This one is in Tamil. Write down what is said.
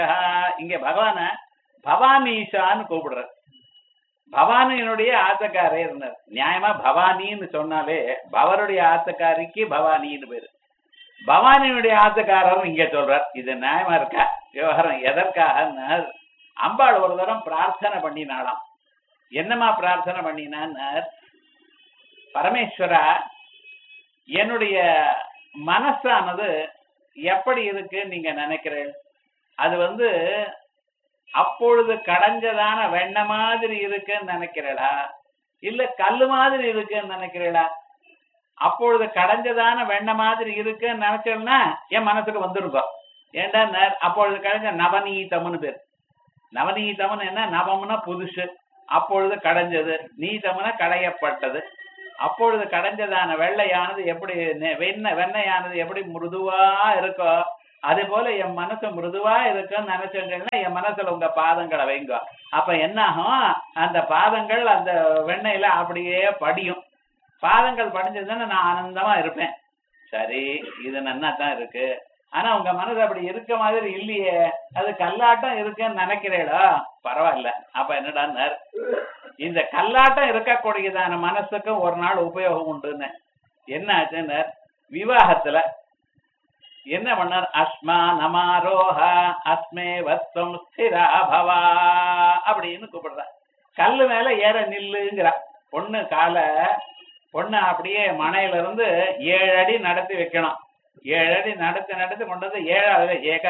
இங்க பகவான பவானீஷான்னு கூப்பிடுறார் பவானியினுடைய ஆத்தக்காரே இருந்தார் நியாயமா பவானின்னு சொன்னாலே பவருடைய ஆத்தக்காரிக்கு பவானின்னு பேரு பவானியுடைய ஆத்தக்காரரும் இங்க சொல்றார் இது நியாயமா இருக்கா விவகாரம் எதற்காக அம்பாள் ஒரு தரம் பிரார்த்தனை பண்ணினாலாம் என்னமா பிரார்த்தனை பண்ணினார் பரமேஸ்வரா என்னுடைய மனசானது எப்படி இருக்கு நீங்க நினைக்கிறேன் அது வந்து அப்பொழுது கடைஞ்சதான வெண்ண மாதிரி இருக்குன்னு நினைக்கிறீளா இல்ல கல்லு மாதிரி இருக்குன்னு நினைக்கிறீளா அப்பொழுது கடைஞ்சதான வெண்ண மாதிரி இருக்குன்னு நினைச்சேன்னா என் மனசுக்கு வந்துருக்கோம் ஏண்டா ந- அப்பொழுது கடைஞ்ச நவநீதம்னு பேர் நவநீதம்னு என்ன நவம்னா புதுசு அப்பொழுது கடைஞ்சது நீதம்னா கடையப்பட்டது அப்பொழுது கடைஞ்சதான வெள்ளையானது எப்படி நெ- வெண்ணெய் வெண்ணையானது எப்படி மிருதுவா இருக்கோ அதே போல என் மனசு மிருதுவா இருக்குன்னு நினைச்சீங்கன்னா என் மனசுல உங்க பாதங்களை வைங்க அப்ப என்ன ஆகும் அந்த பாதங்கள் அந்த வெண்ணெயில அப்படியே படியும் பாதங்கள் படிஞ்சதுன்னா நான் ஆனந்தமா இருப்பேன் சரி இது நன்னா தான் இருக்கு ஆனா உங்க மனசு அப்படி இருக்க மாதிரி இல்லையே அது கல்லாட்டம் இருக்குன்னு நினைக்கிறீடா பரவாயில்ல அப்ப என்னடான்னார் இந்த கல்லாட்டம் இருக்கக்கூடியதான மனசுக்கும் ஒரு நாள் உபயோகம் உண்டுன்னு என்ன ஆச்சுன்னார் விவாகத்துல என்ன பண்ணார் அஸ்மா நமாரோஹ அஸ்மே வத்வம் ஸ்திரா பவா அப்படின்னு கூப்பிடுறார் கல்லு மேல ஏற நில்லுங்கிறா பொண்ணு காலை பொண்ணு அப்படியே மனையில இருந்து ஏழு அடி நடத்தி வைக்கணும் ஏழு அடி நடத்தி நடத்தி கொண்டு வந்து ஏழாவது ஏக